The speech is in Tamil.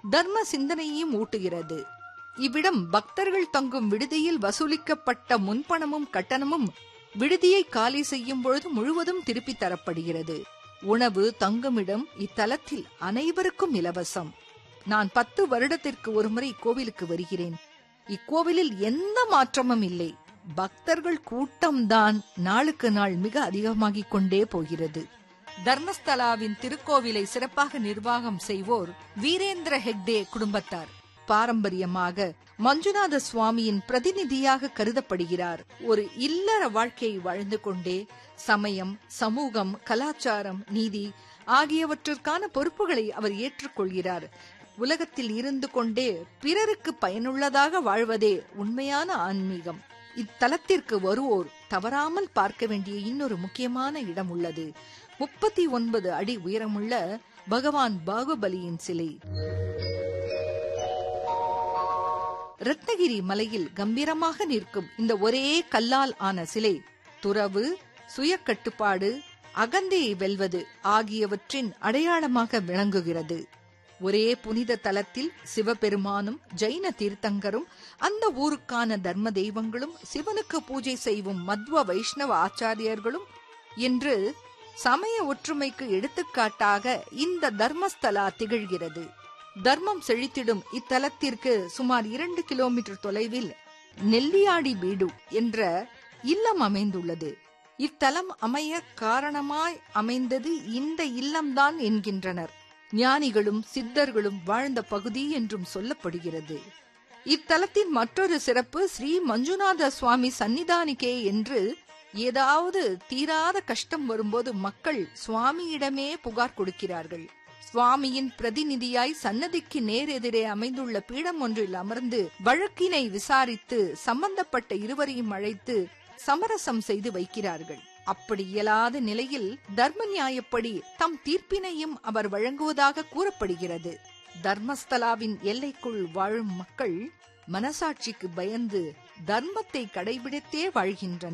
தர்ம சிந்தனையையும் ஊட்டுகிறது இவ்விடம் பக்தர்கள் தங்கும் விடுதியில் வசூலிக்கப்பட்ட முன்பணமும் கட்டணமும் விடுதியை காலி செய்யும் பொழுது முழுவதும் திருப்பித் தரப்படுகிறது உணவு தங்குமிடம் இத்தலத்தில் அனைவருக்கும் இலவசம் நான் பத்து வருடத்திற்கு ஒருமுறை கோவிலுக்கு வருகிறேன் இக்கோவிலில் எந்த மாற்றமும் இல்லை பக்தர்கள் கூட்டம்தான் நாளுக்கு நாள் மிக அதிகமாகிக் கொண்டே போகிறது தர்மஸ்தலாவின் திருக்கோவிலை சிறப்பாக நிர்வாகம் செய்வோர் வீரேந்திர ஹெக்டே குடும்பத்தார் பாரம்பரியமாக மஞ்சுநாத சுவாமியின் பிரதிநிதியாக கருதப்படுகிறார் ஒரு இல்லற வாழ்க்கையை வாழ்ந்து கொண்டே சமயம் சமூகம் கலாச்சாரம் நீதி ஆகியவற்றிற்கான பொறுப்புகளை அவர் ஏற்றுக்கொள்கிறார் உலகத்தில் இருந்து கொண்டே பிறருக்கு பயனுள்ளதாக வாழ்வதே உண்மையான ஆன்மீகம் இத்தலத்திற்கு வருவோர் தவறாமல் பார்க்க வேண்டிய இன்னொரு முக்கியமான இடம் உள்ளது முப்பத்தி ஒன்பது அடி உயரமுள்ள பகவான் பாகுபலியின் சிலை ரத்னகிரி மலையில் கம்பீரமாக நிற்கும் இந்த ஒரே கல்லால் ஆன சிலை துறவு சுய கட்டுப்பாடு அகந்தையை வெல்வது ஆகியவற்றின் அடையாளமாக விளங்குகிறது ஒரே புனித தலத்தில் சிவபெருமானும் ஜைன தீர்த்தங்கரும் அந்த ஊருக்கான தர்ம தெய்வங்களும் சிவனுக்கு பூஜை செய்யும் மத்வ வைஷ்ணவ ஆச்சாரியர்களும் என்று சமய ஒற்றுமைக்கு எடுத்துக்காட்டாக இந்த தர்மஸ்தலா திகழ்கிறது தர்மம் செழித்திடும் இத்தலத்திற்கு சுமார் இரண்டு கிலோமீட்டர் தொலைவில் நெல்லியாடி வீடு என்ற இல்லம் அமைந்துள்ளது இத்தலம் அமைய காரணமாய் அமைந்தது இந்த இல்லம்தான் என்கின்றனர் ஞானிகளும் சித்தர்களும் வாழ்ந்த பகுதி என்றும் சொல்லப்படுகிறது இத்தலத்தின் மற்றொரு சிறப்பு ஸ்ரீ மஞ்சுநாத சுவாமி சன்னிதானிகே என்று ஏதாவது தீராத கஷ்டம் வரும்போது மக்கள் சுவாமியிடமே புகார் கொடுக்கிறார்கள் சுவாமியின் பிரதிநிதியாய் சன்னதிக்கு நேர் எதிரே அமைந்துள்ள பீடம் ஒன்றில் அமர்ந்து வழக்கினை விசாரித்து சம்பந்தப்பட்ட இருவரையும் அழைத்து சமரசம் செய்து வைக்கிறார்கள் அப்படி இயலாத நிலையில் தர்ம நியாயப்படி தம் தீர்ப்பினையும் அவர் வழங்குவதாக கூறப்படுகிறது தர்மஸ்தலாவின் எல்லைக்குள் வாழும் மக்கள் மனசாட்சிக்கு பயந்து தர்மத்தை கடைபிடித்தே வாழ்கின்றனர்